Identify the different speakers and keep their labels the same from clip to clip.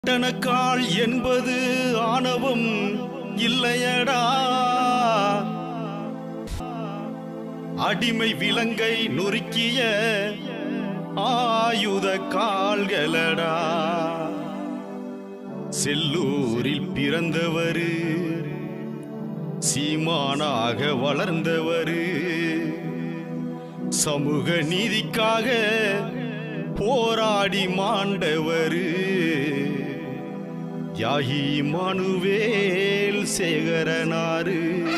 Speaker 1: கட்டணக்கால் என்பது ஆணவம் இல்லையடா அடிமை விலங்கை நொறுக்கிய ஆயுத கால்களடா செல்லூரில் பிறந்தவரு சீமானாக வளர்ந்தவரு சமூக நீதிக்காக போராடி மாண்டவரு யாகி மனுவேல் சேகரனாரு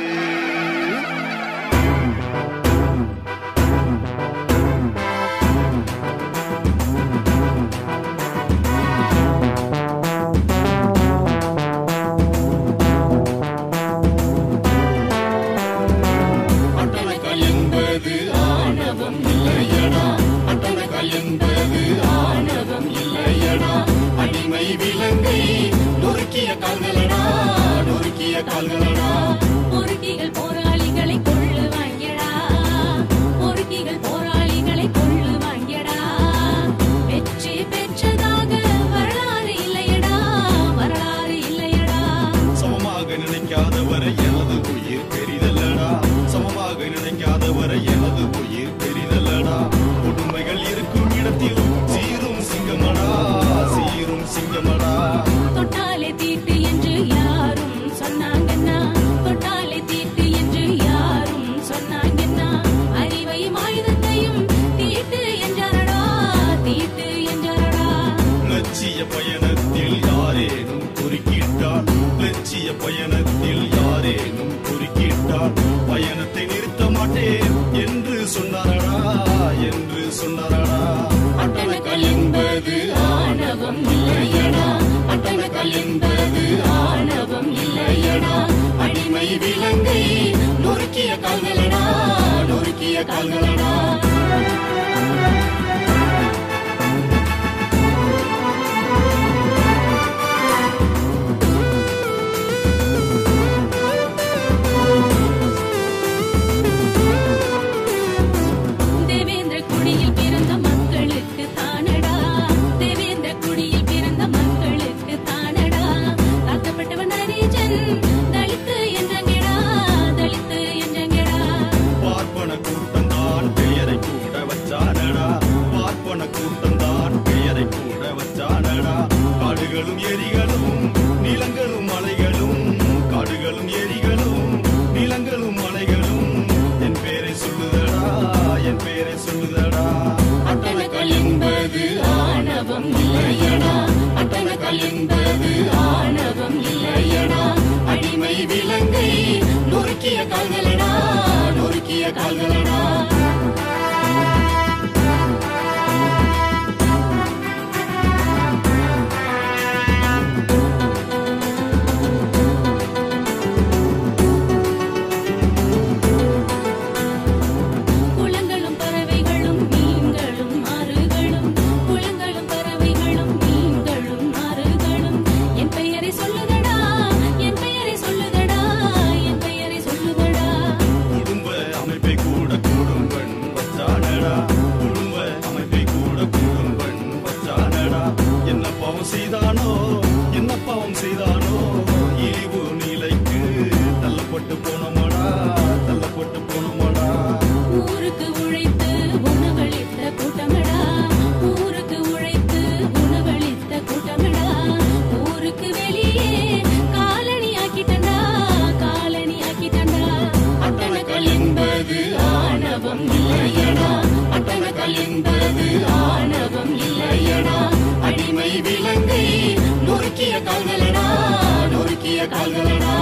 Speaker 2: அட்டனக்கல் என்பது ஆணவம் இல்லையடா அட்டனக்கல் என்பது ஆணவம் இல்லையடா அடிமை விலங்கை நொறுக்கிய கால்களடா நொறுக்கிய கால்களடா
Speaker 3: பொறுக்கிகள் போராளிகளை கொள்ளு வாங்கியடா பொறுக்கிகள் போராளிகளை கொள்ளு வாங்கியடா வெற்றி பெற்றதாக வரலாறு இல்லையடா வரலாறு இல்லையடா
Speaker 1: சமமாக நினைக்காதவரை எனது உயிர் பெரிதல்லடா சமமாக நினைக்காதவரை எனது உயிர் பெரிதல்லடா கொடுமைகள் இருக்கும் இடத்தில் சீரும் சிங்கமடா சீரும் சிங்கமடா
Speaker 3: தொட்டாலே தீட்டு என்று யாரும் சொன்னாங்கன்னா தொட்டாலே தீட்டு என்று யாரும் சொன்னாங்கன்னா அறிவையும் ஆயுதத்தையும் தீட்டு என்றாரடா தீட்டு என்றாரடா
Speaker 1: லட்சிய பயணத்தில் யாரேனும் குறுக்கிட்டால் லட்சிய பயணத்தில் யாரேனும் குறுக்கிட்டால் பயணத்தை நிறுத்த மாட்டேன் என்று சொன்னாரடா என்று சொன்னாரடா
Speaker 2: அட்டனக்கல் என்பது ஆணவம் இல்லையடா அட்டனக்கல் என்பது ஆணவம் இல்லையடா அடிமை விலங்கை நொறுக்கிய கால்களடா நொறுக்கிய கால்களடா
Speaker 3: தேவேந்திர குடியில் பிறந்த மக்களுக்கு தானடா தேவேந்திர குடியில் பிறந்த மக்களுக்கு தானடா தாக்கப்பட்டவன் ஹரிஜன் தலித்து என்றங்கடா தலித்து என்றங்கடா
Speaker 1: பார்ப்பன கூட்டம் தான் பெயரை கூட வச்சானடா பார்ப்பன கூட்டம் தான் பெயரை கூட வச்சானடா காடுகளும் ஏரிகளும் நிலங்களும் மலைகளும் காடுகளும் ஏரிகளும் நிலங்களும் மலைகளும் என் பேரை சொல்லுதடா என் பேரை சொல்லுதடா
Speaker 2: அட்டனக்கல் என்பது ஆணவம் இல்லையடா அட்டனக்கல் என்பது ஆணவம் இல்லையடா அடிமை விலங்கை நொறுக்கிய கால்களடா நொறுக்கிய கால்களடா
Speaker 3: குளங்களும் பறவைகளும் மீன்களும் ஆறுகளும் குளங்களும் பறவைகளும் மீன்களும் ஆறுகளும் என் பெயரை சொல்லுதடா என் பெயரை சொல்லுதடா என் பெயரை சொல்லுதடா
Speaker 1: குடும்ப அமைப்பை கூட குடும்பன் வச்சானடா குடும்ப அமைப்பை கூட குடும்பன் வச்சானடா என்ன பாவம் செய்தானோ என்ன பாவம் செய்தானோ இழிவு நிலைக்கு தள்ளப்பட்டு போனோமடா தள்ளப்பட்டு போனோமடா
Speaker 3: ஊருக்கு உழைத்து உணவளித்த கூட்டமடா ஊருக்கு உழைத்து உணவளித்த கூட்டமடா ஊருக்கு வெளியே காலனி ஆக்கிட்டண்டா காலனி ஆக்கிட்டண்டா
Speaker 2: அட்டனக்கல் என்பது ஆணவம் இல்லையடா அட்டனக்கல் என்பது ஆணவம் இல்லையடா அடிமை விலங்கை நொறுக்கிய கால்களடா நொறுக்கிய கால்களடா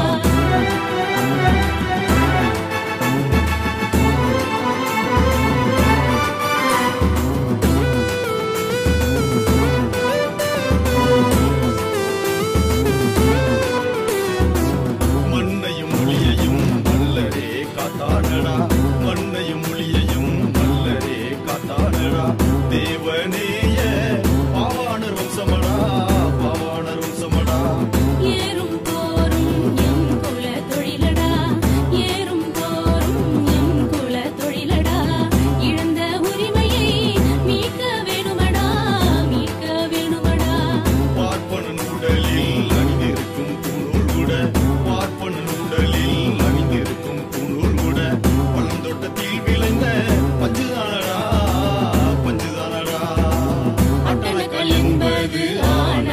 Speaker 1: மண்ணையும் மொழியையும் மல்லரே காத்தானடா மண்ணையும் மொழியையும் மல்லரே காத்தானடா தேவனேய பாவாணர் வம்சமடா பாவாணர் வம்சமடா
Speaker 3: ஏறும் போரும் எம் குல தொழிலடா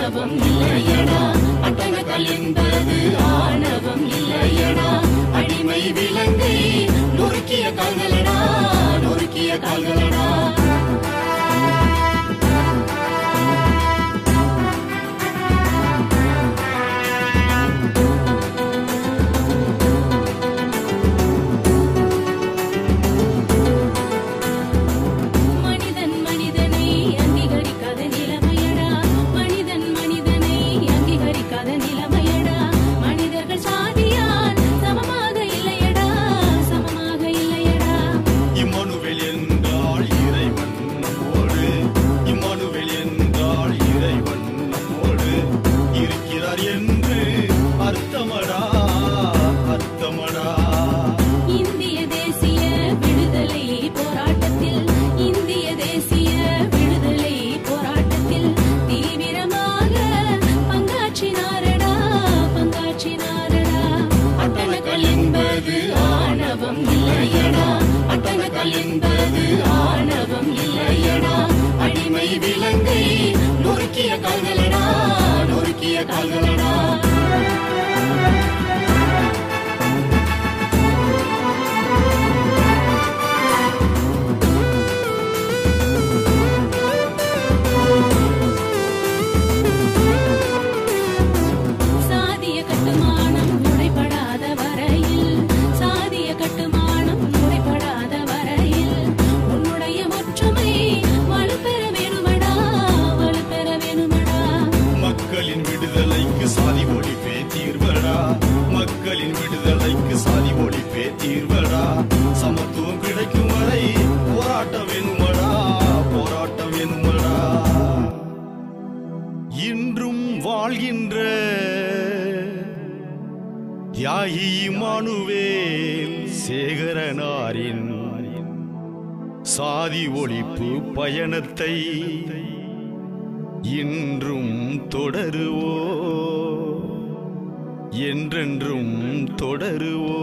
Speaker 2: ஆணவம் இல்லையடா அட்டனக்கல் என்பது ஆணவம் இல்லையடா அடிமை விலங்கை நொறுக்கிய கால்களடா நொறுக்கிய கால்களடா
Speaker 3: மனிதன் மனிதனை அங்கீகரிக்காத நிலைமையடா மனிதன் மனிதனை அங்கீகரிக்காத நிலைமையடா மனிதர்கள் சாதியால் சமமாக இல்லையடா சமமாக இல்லையடா
Speaker 1: இம்மானுவேல் என்றால் இறைவன் நம்மோடு இம்மானுவேல் என்றால் இறைவன் நம்மோடு இருக்கிறார் என்று அர்த்தமடா அர்த்தமடா
Speaker 3: இந்திய தேசிய விடுதலை போராட்டத்தில் இந்திய தேசிய விடுதலை போராட்டத்தில் தீவிரமாக பங்காற்றினாரடா பங்காற்றினாரடா
Speaker 2: அட்டனக்கல் என்பது ஆணவம் இல்லையடா அட்டனக்கல் என்பது ஆணவம் இல்லையடா அடிமை விலங்கை நொறுக்கிய கால்களடா நொறுக்கிய கால்களடா
Speaker 3: சாதிய கட்டுமானம் முறைப்படாத வரையில் சாதிய கட்டுமானம் முறைப்படாத வரையில் உன்னுடைய ஒற்றுமை வலுப்பெற வேணுமடா வலுப்பெற வேணுமடா
Speaker 1: மக்களின் விடுதலைக்கு சாதி ஒழிப்பே தீர்வடா மக்களின் விடுதலைக்கு சாதி ஒழிப்பே தீர்வடா சமத்துவம் கிடைக்கும் வரை போராட்டம் வேணுமடா போராட்டம் வேணுமடா இன்றும் வாழ்கின்ற தியாகி மானுவேல் சேகரனாரின் சாதி ஒழிப்பு பயணத்தை இன்றும் தொடருவோ என்றென்றும் தொடருவோ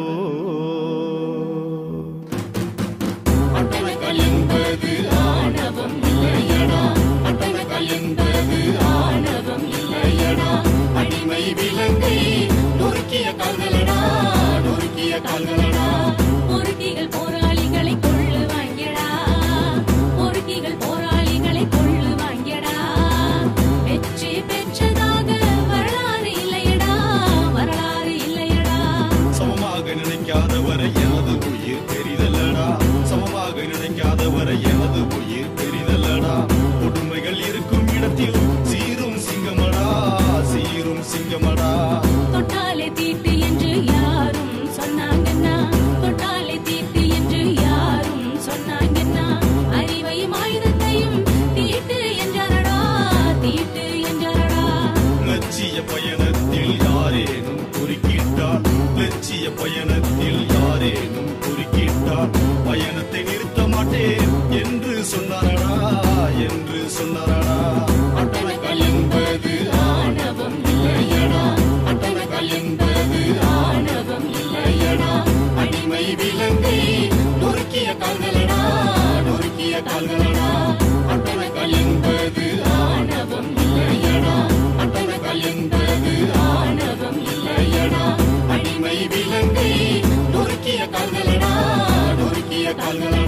Speaker 2: அட்டனக்கல் என்பது ஆணவம் இல்லையடா அட்டனக்கல் என்பது ஆணவம் இல்லையடா அடிமை விலங்கை நொறுக்கிய கால்களடா நொறுக்கிய கால்களடா
Speaker 3: பொறுக்கிகள் போராளிகளை கொள்ளு வாங்கியடா பொறுக்கிகள் போராளிகளை கொள்ளு வாங்கியடா வெற்றி பெற்றதாக வரலாறு இல்லையடா வரலாறு இல்லையடா
Speaker 1: சமமாக நினைக்காதவரை எனது உயிர் பெரிதல்லடா சமமாக நினைக்காதவரை எனது உயிர் பெரிதல்லடா கொடுமைகள் இருக்கும் இடத்தில் சீரும் சிங்கமடா சீரும் சிங்கமடா
Speaker 3: தொட்டாலே தீட்டு என்று யாரும் சொன்னாங்கன்னா தொட்டாலே தீட்டு என்று யாரும் சொன்னாங்கன்னா அறிவையும் ஆயுதத்தையும் தீட்டு என்றாரடா தீட்டு என்றாரடா
Speaker 1: லட்சிய பயணத்தில் யாரேனும் குறுக்கிட்டால் லட்சிய பயணத்தில் யாரேனும் குறுக்கிட்டால் பயணத்தை நிறுத்த மாட்டேன் என்று சொன்னாரடா என்று சொன்னாரடா
Speaker 2: அட்டனக்கல் என்பது ஆணவம் இல்லையடா அட்டனக்கல் என்பது ஆணவம் இல்லையடா அடிமை விலங்கை நொறுக்கிய கால்களடா நொறுக்கிய கால்களடா அட்டனக்கல் என்பது ஆணவம் இல்லையடா அட்டனக்கல் என்பது ஆணவம் இல்லையடா அடிமை விலங்கை நொறுக்கிய கால்களடா நொறுக்கிய கால்களடா